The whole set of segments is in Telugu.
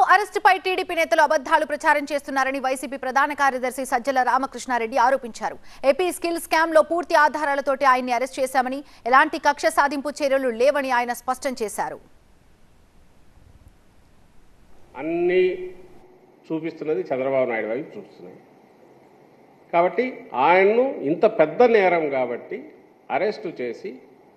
అరెస్టుపై టీడీపీ నేతలు అబద్ధాలు ప్రచారం చేస్తున్నారని వైసీపీ ప్రధాన కార్యదర్శి సజ్జల రామకృష్ణారెడ్డి ఆరోపించారు ఏపీ స్కిల్ స్కామ్ లో పూర్తి ఆధారాలతోటి ఆయన్ని అరెస్ట్ చేశామని ఎలాంటి కక్ష సాధింపు చర్యలు లేవని ఆయన స్పష్టం చేశారు అన్నీ చూపిస్తున్నది చంద్రబాబు నాయుడు వైపు చూపిస్తున్నాయి కాబట్టి ఆయన్ను ఇంత పెద్ద నేరం కాబట్టి అరెస్టు చేసి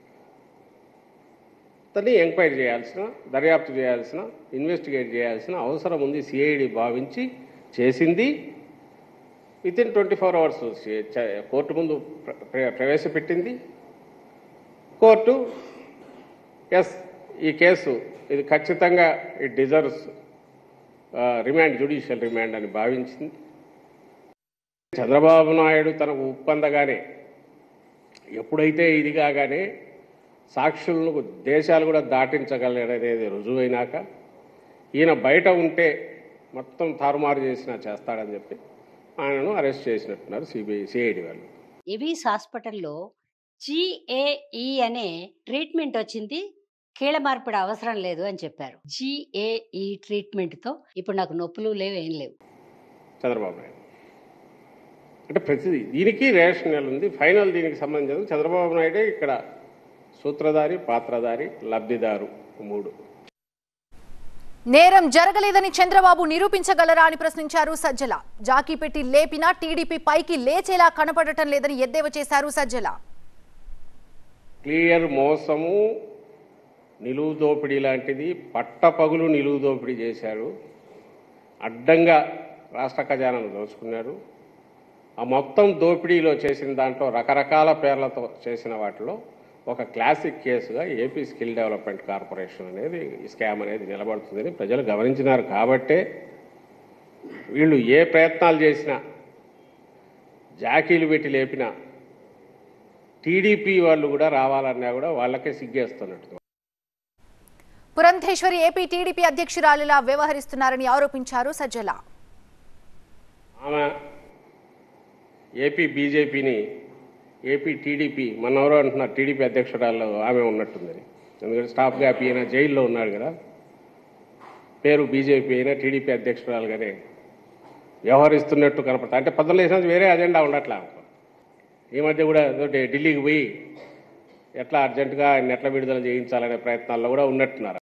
అతన్ని ఎంక్వైరీ చేయాల్సిన దర్యాప్తు చేయాల్సిన ఇన్వెస్టిగేట్ చేయాల్సిన అవసరం ఉంది సిఐడి భావించి చేసింది within twenty four hours court ముందు ప్ర- ప్ర- ప్రవేశపెట్టింది కోర్టు ఎస్ ఈ కేసు ఇది ఖచ్చితంగా it deserves remand judicial remand అని భావించింది చంద్రబాబు నాయుడు తనకు ఉప్పందగానే ఎప్పుడైతే ఇది కాగానే సాక్షులను దేశాలు కూడా దాటించగలరనేది రుజువైనాక ఈయన బయట ఉంటే మొత్తం తారుమారు చేసినా చేస్తాడని చెప్పి ఆయనను అరెస్ట్ చేసినట్టున్నారు సిబిఐ సిఐడి వాళ్ళు ఎవిస్ హాస్పిటల్లో జిఏఈ అనే ట్రీట్మెంట్ వచ్చింది కీళ్ళ మార్పిడి అవసరం లేదు అని చెప్పారు జిఏఈ ట్రీట్మెంట్తో ఇప్పుడు నాకు నొప్పులు లేవు ఏం లేవు చంద్రబాబు నాయుడు అంటే ప్రతిదీ దీనికి రేషనల్ ఉంది ఫైనల్ దీనికి సంబంధించి చంద్రబాబు నాయుడే ఇక్కడ సూత్రధారి పాత్రధారి లబ్ధిదారు మూడు నేరం జరగలేదని చంద్రబాబు నిరూపించగలరా అని ప్రశ్నించారు సజ్జల జాకీ పెట్టి లేపినా టీడీపీ పైకి లేచేలా కనపడటం లేదని ఎద్దేవా చేశారు సజ్జల క్లియర్ మోసము నిలువు దోపిడీ లాంటిది పట్టపగులు నిలువు దోపిడీ చేశాడు అడ్డంగా రాష్ట్ర ఖజానాను దోచుకున్నాడు ఆ మొత్తం దోపిడీలో చేసిన దాంట్లో రకరకాల పేర్లతో చేసిన వాటిలో ఒక క్లాసిక్ కేసుగా ఏపీ స్కిల్ డెవలప్మెంట్ కార్పొరేషన్ అనేది ఈ స్కామ్ అనేది నిలబడుతుందని ప్రజలు గమనించినారు కాబట్టే వీళ్ళు ఏ ప్రయత్నాలు చేసినా జాకీలు పెట్టి లేపినా టీడీపీ వాళ్ళు కూడా రావాలన్నా కూడా వాళ్ళకే సిగ్గేస్తున్నట్టు పురంధేశ్వరి ఏపీ టీడీపీ అధ్యక్షురాలిలా వ్యవహరిస్తున్నారని ఆరోపించారు సజ్జల ఆమె ఏపీ బీజేపీని ఏపీ టీడీపీ మనెవరో అంటున్నారు టీడీపీ అధ్యక్షురాల్లో ఆమె ఉన్నట్టుందని ఎందుకంటే స్టాఫ్ గ్యాప్ ఈయన జైల్లో ఉన్నాడు కదా పేరు బీజేపీ అయినా టీడీపీ అధ్యక్షురాలుగానే వ్యవహరిస్తున్నట్టు కనపడతా అంటే పదవులు వేసిన వేరే అజెండా ఉండట్లే ఆమెకు. ఈ మధ్య కూడా ఏదో ఢిల్లీకి పోయి ఎట్లా అర్జెంటుగా ఆయన ఎట్లా విడుదల చేయించాలనే ప్రయత్నాల్లో కూడా ఉన్నట్టున్నారు